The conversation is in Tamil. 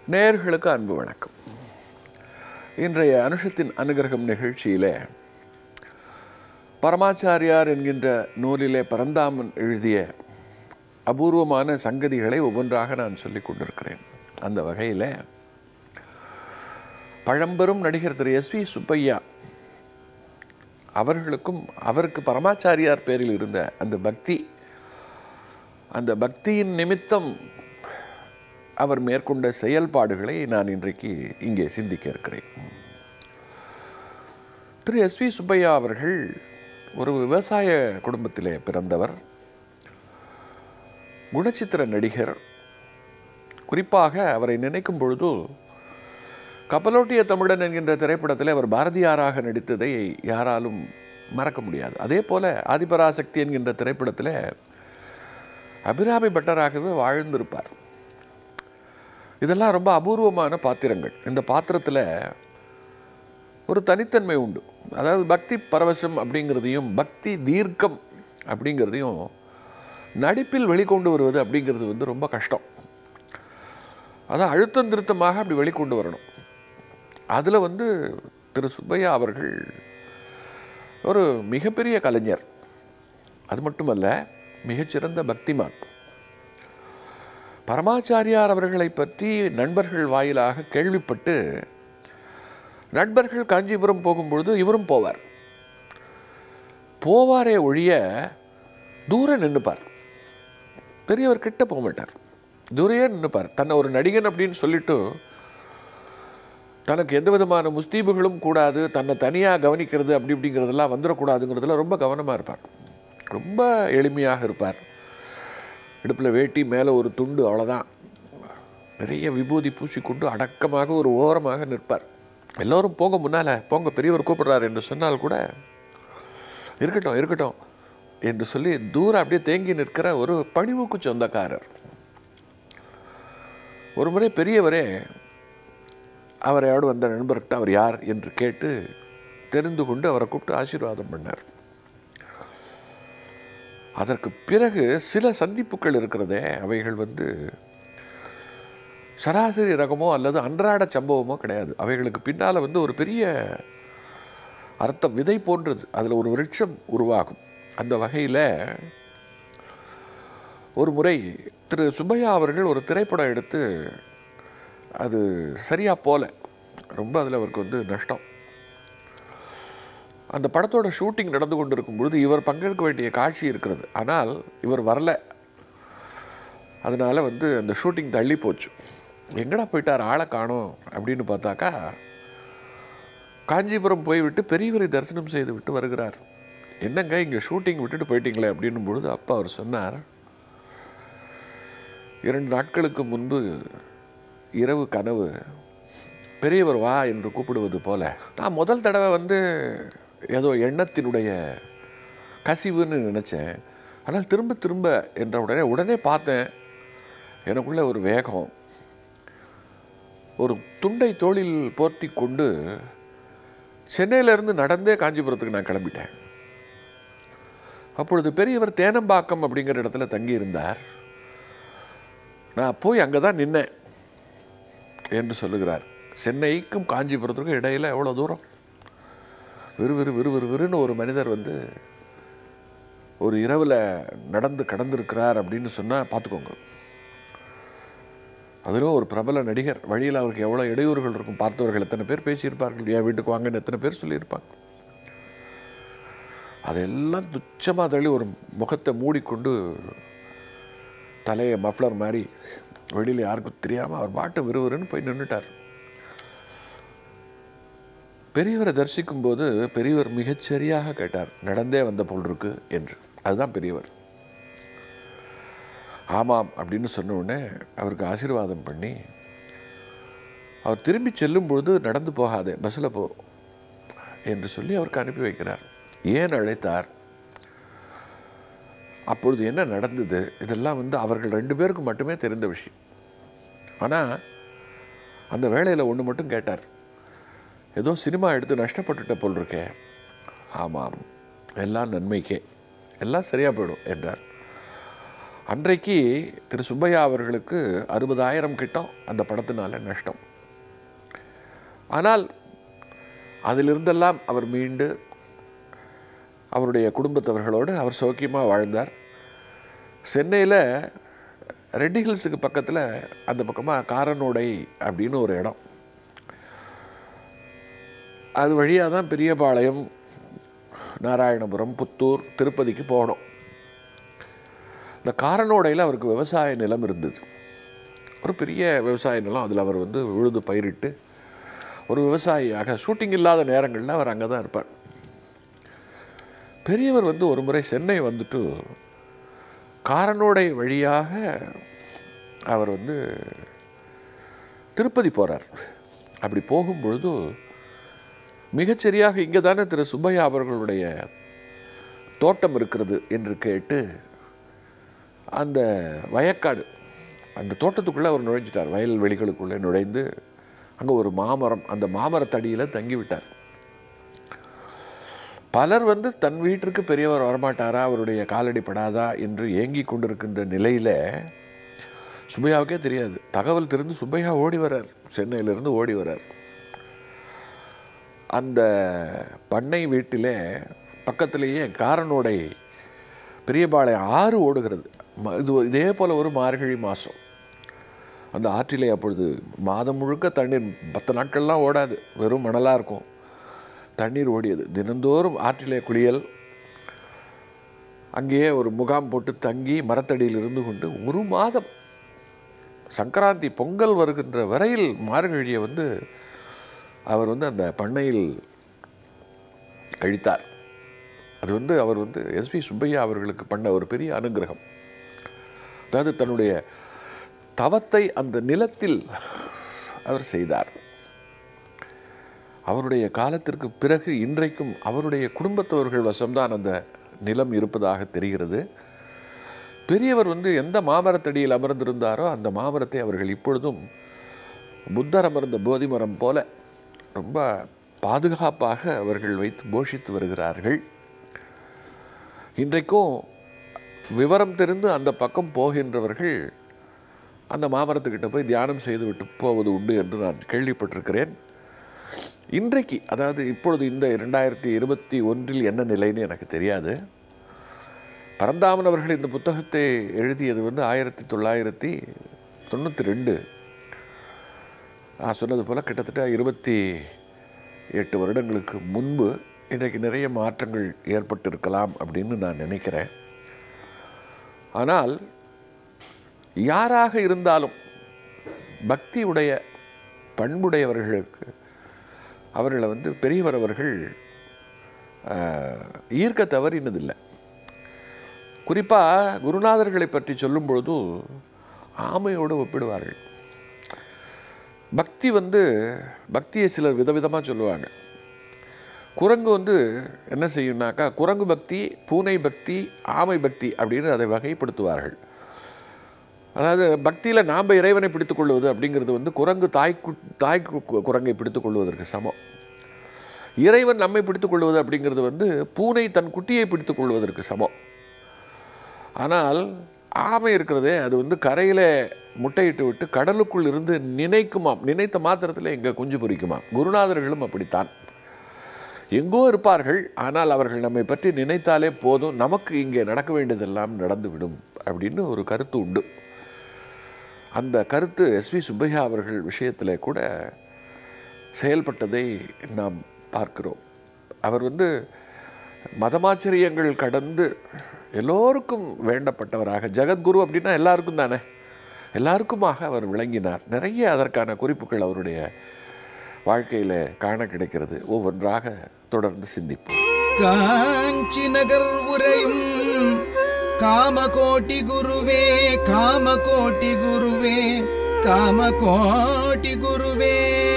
நேயர்களுக்கு அன்பு வணக்கம் இன்றைய அனுஷத்தின் அனுகிரகம் நிகழ்ச்சியிலே பரமாச்சாரியார் என்கின்ற நூலிலே பரந்தாமன் எழுதிய அபூர்வமான சங்கதிகளை ஒவ்வொன்றாக நான் சொல்லிக் கொண்டிருக்கிறேன் அந்த வகையில் பழம்பெரும் நடிகர் திரு எஸ் வி சுப்பையா அவர்களுக்கும் அவருக்கு பரமாச்சாரியார் பேரில் இருந்த அந்த பக்தி அந்த பக்தியின் நிமித்தம் அவர் மேற்கொண்ட செயல்பாடுகளை நான் இன்றைக்கு இங்கே சிந்திக்க இருக்கிறேன் திரு எஸ் வி சுப்பையா அவர்கள் ஒரு விவசாய குடும்பத்திலே பிறந்தவர் குணச்சித்திர நடிகர் குறிப்பாக அவரை நினைக்கும் பொழுது கப்பலோட்டிய தமிழன் என்கின்ற திரைப்படத்தில் அவர் பாரதியாராக நடித்ததை யாராலும் மறக்க முடியாது அதே போல ஆதிபராசக்தி என்கின்ற திரைப்படத்தில் அபிராமி பட்டராகவே வாழ்ந்திருப்பார் இதெல்லாம் ரொம்ப அபூர்வமான பாத்திரங்கள் இந்த பாத்திரத்தில் ஒரு தனித்தன்மை உண்டு அதாவது பக்தி பரவசம் அப்படிங்கிறதையும் பக்தி தீர்க்கம் அப்படிங்கிறதையும் நடிப்பில் வெளிக்கொண்டு வருவது அப்படிங்கிறது வந்து ரொம்ப கஷ்டம் அதான் அழுத்தம் திருத்தமாக அப்படி வெளிக்கொண்டு வரணும் அதில் வந்து திரு சுப்பையா அவர்கள் ஒரு மிகப்பெரிய கலைஞர் அது மட்டுமல்ல மிகச்சிறந்த பக்திமான் பரமாச்சாரியார் அவர்களை பற்றி நண்பர்கள் வாயிலாக கேள்விப்பட்டு நண்பர்கள் காஞ்சிபுரம் போகும்பொழுது இவரும் போவார் போவாரே ஒழிய தூரம் நின்றுப்பார் பெரியவர் கிட்ட போக மாட்டார் தூரையே நின்றுப்பார் தன்னை ஒரு நடிகன் அப்படின்னு சொல்லிட்டு தனக்கு எந்த விதமான முஸ்தீபுகளும் கூடாது தன்னை தனியாக கவனிக்கிறது அப்படி இப்படிங்கிறதெல்லாம் வந்துடக்கூடாதுங்கிறதுல ரொம்ப கவனமாக இருப்பார் ரொம்ப எளிமையாக இருப்பார் இடுப்பில் வேட்டி மேலே ஒரு துண்டு அவ்வளோதான் நிறைய விபூதி பூசிக்கொண்டு அடக்கமாக ஒரு ஓரமாக நிற்பார் எல்லோரும் போங்க முன்னால் போங்க பெரியவர் கூப்பிடுறார் என்று சொன்னால் கூட இருக்கட்டும் இருக்கட்டும் என்று சொல்லி தூரம் அப்படியே தேங்கி நிற்கிற ஒரு பணிவுக்கு சொந்தக்காரர் ஒரு முறை பெரியவரே அவரையோடு வந்த நண்பர்கிட்ட அவர் யார் என்று கேட்டு தெரிந்து கொண்டு அவரை கூப்பிட்டு ஆசீர்வாதம் பண்ணார் அதற்கு பிறகு சில சந்திப்புகள் இருக்கிறதே அவைகள் வந்து சராசரி ரகமோ அல்லது அன்றாட சம்பவமோ கிடையாது அவைகளுக்கு பின்னால் வந்து ஒரு பெரிய அர்த்தம் விதை போன்றது அதில் ஒரு விருட்சம் உருவாகும் அந்த வகையில் ஒரு முறை திரு சுப்பையா அவர்கள் ஒரு திரைப்படம் எடுத்து அது சரியாக போல ரொம்ப அதில் அவருக்கு வந்து நஷ்டம் அந்த படத்தோட ஷூட்டிங் நடந்து கொண்டு இருக்கும் பொழுது இவர் பங்கெடுக்க வேண்டிய காட்சி இருக்கிறது ஆனால் இவர் வரல அதனால் வந்து அந்த ஷூட்டிங் தள்ளி போச்சு எங்கடா போயிட்டார் ஆளை காணோம் அப்படின்னு பார்த்தாக்கா காஞ்சிபுரம் போய்விட்டு பெரியவரை தரிசனம் செய்து விட்டு வருகிறார் என்னங்க இங்கே ஷூட்டிங் விட்டுட்டு போயிட்டீங்களே அப்படின்னும் பொழுது அப்பா அவர் சொன்னார் இரண்டு நாட்களுக்கு முன்பு இரவு கனவு பெரியவர் வா என்று கூப்பிடுவது போல நான் முதல் தடவை வந்து ஏதோ எண்ணத்தினுடைய கசிவுன்னு நினச்சேன் ஆனால் திரும்ப திரும்ப என்ற உடனே உடனே பார்த்தேன் எனக்குள்ள ஒரு வேகம் ஒரு துண்டை தோளில் போர்த்தி கொண்டு சென்னையிலேருந்து நடந்தே காஞ்சிபுரத்துக்கு நான் கிளம்பிட்டேன் அப்பொழுது பெரியவர் தேனம்பாக்கம் அப்படிங்கிற இடத்துல தங்கியிருந்தார் நான் போய் அங்கே தான் நின்னேன் என்று சொல்லுகிறார் சென்னைக்கும் காஞ்சிபுரத்துக்கும் இடையில் எவ்வளோ தூரம் விறுவிறு விறுவிறு விறுன்னு ஒரு மனிதர் வந்து ஒரு இரவில் நடந்து கடந்திருக்கிறார் அப்படின்னு சொன்னால் பார்த்துக்கோங்க அதிலும் ஒரு பிரபல நடிகர் வழியில் அவருக்கு எவ்வளோ இடையூறுகள் இருக்கும் பார்த்தவர்கள் எத்தனை பேர் பேசியிருப்பார்கள் என் வீட்டுக்கு வாங்கன்னு எத்தனை பேர் சொல்லியிருப்பாங்க அதெல்லாம் துச்சமாக தள்ளி ஒரு முகத்தை மூடிக்கொண்டு தலையை மஃப்ளர் மாதிரி வெளியில் யாருக்கும் தெரியாமல் அவர் பாட்டு விறுவிறுன்னு போய் நின்றுட்டார் பெரியவரை தரிசிக்கும் போது பெரியவர் மிகச்சரியாக கேட்டார் நடந்தே வந்த போல் இருக்கு என்று அதுதான் பெரியவர் ஆமாம் அப்படின்னு சொன்ன உடனே அவருக்கு ஆசீர்வாதம் பண்ணி அவர் திரும்பி செல்லும் பொழுது நடந்து போகாதே பஸ்ஸில் போ என்று சொல்லி அவருக்கு அனுப்பி வைக்கிறார் ஏன் அழைத்தார் அப்பொழுது என்ன நடந்தது இதெல்லாம் வந்து அவர்கள் ரெண்டு பேருக்கு மட்டுமே தெரிந்த விஷயம் ஆனால் அந்த வேலையில் ஒன்று மட்டும் கேட்டார் ஏதோ சினிமா எடுத்து நஷ்டப்பட்டுட்ட போல் இருக்கே ஆமாம் எல்லாம் நன்மைக்கே எல்லாம் சரியாக போயிடும் என்றார் அன்றைக்கு திரு சுப்பையா அவர்களுக்கு அறுபதாயிரம் கிட்டம் அந்த படத்தினால நஷ்டம் ஆனால் அதிலிருந்தெல்லாம் அவர் மீண்டு அவருடைய குடும்பத்தவர்களோடு அவர் சௌக்கியமாக வாழ்ந்தார் சென்னையில் ரெட்டி ஹில்ஸுக்கு பக்கத்தில் அந்த பக்கமாக காரனோடை அப்படின்னு ஒரு இடம் அது வழியாக தான் பெரியபாளையம் நாராயணபுரம் புத்தூர் திருப்பதிக்கு போகணும் இந்த காரனோடையில் அவருக்கு விவசாய நிலம் இருந்தது ஒரு பெரிய விவசாய நிலம் அதில் அவர் வந்து உழுது பயிரிட்டு ஒரு விவசாயியாக ஷூட்டிங் இல்லாத நேரங்களில் அவர் அங்கே தான் இருப்பார் பெரியவர் வந்து ஒரு முறை சென்னை வந்துட்டு காரனோடை வழியாக அவர் வந்து திருப்பதி போகிறார் அப்படி போகும்பொழுது மிகச்சரியாக இங்கே தானே திரு சுப்பையா அவர்களுடைய தோட்டம் இருக்கிறது என்று கேட்டு அந்த வயக்காடு அந்த தோட்டத்துக்குள்ளே அவர் நுழைஞ்சிட்டார் வயல் வெளிகளுக்குள்ளே நுழைந்து அங்கே ஒரு மாமரம் அந்த மாமரத்தடியில் தங்கிவிட்டார் பலர் வந்து தன் வீட்டிற்கு பெரியவர் வரமாட்டாரா அவருடைய காலடி படாதா என்று ஏங்கி கொண்டிருக்கின்ற நிலையில் சுப்பையாவுக்கே தெரியாது தகவல் தெரிந்து சுப்பையா ஓடி வரார் சென்னையிலிருந்து ஓடி வரார் அந்த பண்ணை வீட்டிலே பக்கத்திலேயே காரனோடை பெரியபாளையம் ஆறு ஓடுகிறது ம- இது இதே போல் ஒரு மார்கழி மாதம் அந்த ஆற்றிலே அப்பொழுது மாதம் முழுக்க தண்ணீர் பத்து நாட்கள்லாம் ஓடாது வெறும் மணலாக இருக்கும் தண்ணீர் ஓடியது தினந்தோறும் ஆற்றிலே குளியல் அங்கேயே ஒரு முகாம் போட்டு தங்கி மரத்தடியில் இருந்து கொண்டு ஒரு மாதம் சங்கராந்தி பொங்கல் வருகின்ற வரையில் மார்கழியை வந்து அவர் வந்து அந்த பண்ணையில் கழித்தார் அது வந்து அவர் வந்து எஸ்வி சுப்பையா அவர்களுக்கு பண்ண ஒரு பெரிய அனுகிரகம் அதாவது தன்னுடைய தவத்தை அந்த நிலத்தில் அவர் செய்தார் அவருடைய காலத்திற்கு பிறகு இன்றைக்கும் அவருடைய குடும்பத்தவர்கள் வசம்தான் அந்த நிலம் இருப்பதாக தெரிகிறது பெரியவர் வந்து எந்த மாமரத்தடியில் அமர்ந்திருந்தாரோ அந்த மாமரத்தை அவர்கள் இப்பொழுதும் புத்தர் அமர்ந்த போதி மரம் போல ரொம்ப பாதுகாப்பாக அவர்கள் வைத்து போஷித்து வருகிறார்கள் இன்றைக்கும் விவரம் தெரிந்து அந்த பக்கம் போகின்றவர்கள் அந்த மாமரத்துக்கிட்ட போய் தியானம் செய்துவிட்டு போவது உண்டு என்று நான் கேள்விப்பட்டிருக்கிறேன் இன்றைக்கு அதாவது இப்பொழுது இந்த இரண்டாயிரத்தி இருபத்தி ஒன்றில் என்ன நிலைன்னு எனக்கு தெரியாது பரந்தாமன் அவர்கள் இந்த புத்தகத்தை எழுதியது வந்து ஆயிரத்தி தொள்ளாயிரத்தி தொண்ணூற்றி ரெண்டு நான் சொன்னது போல் கிட்டத்தட்ட இருபத்தி எட்டு வருடங்களுக்கு முன்பு இன்றைக்கு நிறைய மாற்றங்கள் ஏற்பட்டிருக்கலாம் அப்படின்னு நான் நினைக்கிறேன் ஆனால் யாராக இருந்தாலும் பக்தி உடைய பண்புடையவர்களுக்கு அவர்களை வந்து பெரியவர் அவர்கள் ஆஹ், ஈர்க்க தவறினதில்லை குறிப்பாக குருநாதர்களை பற்றி சொல்லும் பொழுது ஆமையோடு ஒப்பிடுவார்கள் பக்தி வந்து பக்தியை சிலர் விதவிதமாக சொல்லுவாங்க குரங்கு வந்து என்ன செய்யும்னாக்கா குரங்கு பக்தி பூனை பக்தி ஆமை பக்தி அப்படின்னு அதை வகைப்படுத்துவார்கள் அதாவது பக்தியில் நாம் இறைவனை பிடித்துக் கொள்வது அப்படிங்கிறது வந்து குரங்கு தாய் கு தாய் கு- குரங்கை பிடித்துக் கொள்வதற்கு சமம் இறைவன் நம்மை பிடித்துக் கொள்வது அப்படிங்கிறது வந்து பூனை தன் குட்டியை பிடித்துக் கொள்வதற்கு சமம் ஆனால் ஆமை இருக்கிறதே அது வந்து கரையில் முட்டையிட்டு விட்டு கடலுக்குள் இருந்து நினைக்குமாம் நினைத்த மாத்திரத்தில் எங்கே குஞ்சு பொரிக்குமாம் குருநாதர்களும் அப்படித்தான் எங்கோ இருப்பார்கள் ஆனால் அவர்கள் நம்மை பற்றி நினைத்தாலே போதும் நமக்கு இங்கே நடக்க வேண்டியதெல்லாம் நடந்துவிடும் அப்படின்னு ஒரு கருத்து உண்டு அந்த கருத்து எஸ்வி சுப்பையா அவர்கள் விஷயத்தில் கூட செயல்பட்டதை நாம் பார்க்கிறோம் அவர் வந்து மதமாச்சரியங்கள் கடந்து எல்லோருக்கும் வேண்டப்பட்டவராக ஜெகத்குரு அப்படின்னா எல்லாருக்கும் தானே எல்லாருக்குமாக அவர் விளங்கினார் நிறைய அதற்கான குறிப்புகள் அவருடைய வாழ்க்கையில் காண கிடைக்கிறது ஒவ்வொன்றாக தொடர்ந்து சிந்திப்போம் காஞ்சி நகர் உரையும் காமகோட்டி குருவே காமகோட்டி குருவே காமகோட்டி குருவே